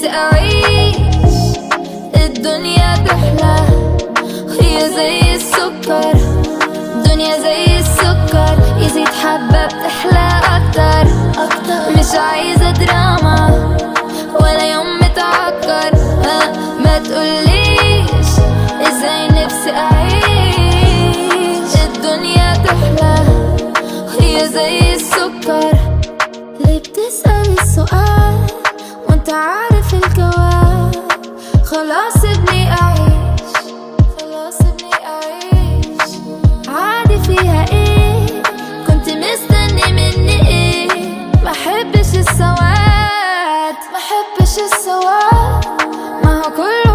نفسي أعيش الدنيا تحلى هي زي السكر الدنيا زي السكر يزيد حبة بتحلى أكتر مش عايزة دراما ولا يوم متعكر ها ما تقوليش ازاي نفسي أعيش الدنيا تحلى هي زي السكر ليه بتسأل السؤال وانت عارف الجواب خلاص ابني أعيش خلاص ابني أعيش عادي فيها ايه كنت مستني مني ايه ما حبش السواد ما حبش السواد ما هو كل